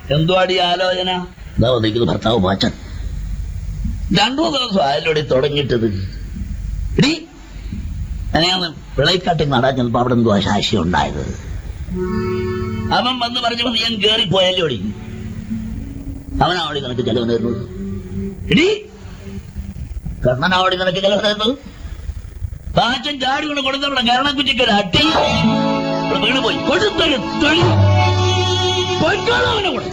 എന്തുവാടി ആലോചന ഇതാ വന്നിരിക്കുന്നു ഭർത്താവ് പാച്ചൻ രണ്ടു മൂന്ന് ദിവസം ആയാലോടി തുടങ്ങിയിട്ടത് എടീ ഞാൻ വിളയിക്കാട്ടിൽ നടാൻ ചെന്നപ്പോ അവിടെ എന്തോ ശാശി ഉണ്ടായത് അവൻ വന്ന് പറഞ്ഞപ്പോ ഞാൻ കേറിപ്പോയല്ലോടി അവനാവടി നിനക്ക് ചെലവ് തരുന്നത് എടീ കണ്ണനാവടി നിനക്ക് ചെലവ് തരുന്നത് പാച്ചൻ ചാടി കൊണ്ട് കൊടുത്തവിടെ കരണക്കുറ്റിക്കൊരു അട്ടി ഇവിടെ വീണുപോയി കൊടുത്തൊരു തൊഴി പൊയ്ക്കോളൂ അവനെ കൂടെ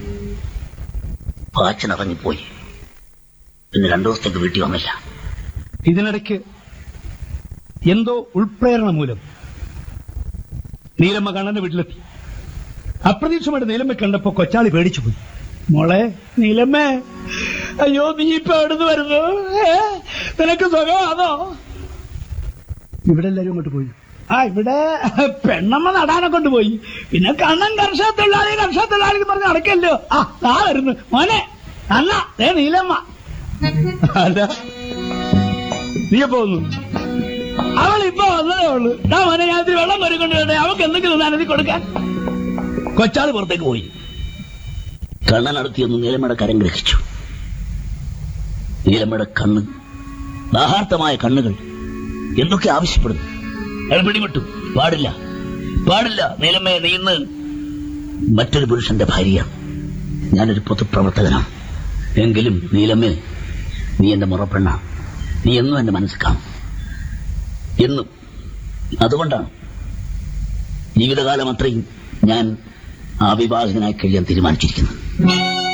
പാച്ചൻ ഇറങ്ങിപ്പോയി പിന്നെ രണ്ടു ദിവസത്തേക്ക് വീട്ടിൽ വന്നില്ല ഇതിനിടയ്ക്ക് എന്തോ ഉൾപ്രേരണ മൂലം നീലമ്മ കണ്ണന്റെ വീട്ടിലെത്തി അപ്രതീക്ഷിതമായിട്ട് നീലമ്മ കണ്ടപ്പോ കൊച്ചാളി പേടിച്ചു പോയി മോളെ നീലമ്മേ അയ്യോ നീ ഇപ്പൊ എവിടുന്ന് വരുന്നു ഏ? നിനക്ക് സുഖമാണോ ഇവിടെ എല്ലാരും അങ്ങോട്ട് പോയി ആ ഇവിടെ പെണ്ണമ്മ നടാനെ കൊണ്ടുപോയി പിന്നെ കണ്ണൻ കർഷക തൊഴിലാളി കർഷക തൊഴിലാളി എന്ന് പറഞ്ഞ് നടക്കല്ലോ ആ താ വരുന്നു മോനെ അല്ല ഏ നീലമ്മ അല്ല നീ പോന്നു അവൾ ഇപ്പൊ വന്നതേ ഉള്ളൂ ഞാൻ മോനെ ഞാൻ ഇത്തിരി വെള്ളം കോരിക്കൊണ്ട് വരട്ടെ അവൾക്ക് എന്തെങ്കിലും നനതി കൊടുക്കാൻ കൊച്ചാള് പുറത്തേക്ക് പോയി കണ്ണനടത്തിയൊന്ന് നീലമ്മയുടെ കരം ഗ്രഹിച്ചു നീലമ്മയുടെ കണ്ണ് ദാഹാർത്ഥമായ കണ്ണുകൾ എന്തൊക്കെ ആവശ്യപ്പെടുന്നു അയാൾ പിടിവിട്ടു പാടില്ല പാടില്ല നീലമ്മയെ നീ ഇന്ന് മറ്റൊരു പുരുഷന്റെ ഭാര്യയാണ് ഞാനൊരു പൊതുപ്രവർത്തകനാണ് എങ്കിലും നീലമ്മേ നീ എന്റെ മുറപ്പെണ്ണാണ് നീ എന്നും എന്റെ മനസ്സിൽ കാണും എന്നും അതുകൊണ്ടാണ് ജീവിതകാലം അത്രയും ഞാൻ അവിവാഹിതനായി കഴിയാൻ തീരുമാനിച്ചിരിക്കുന്നത്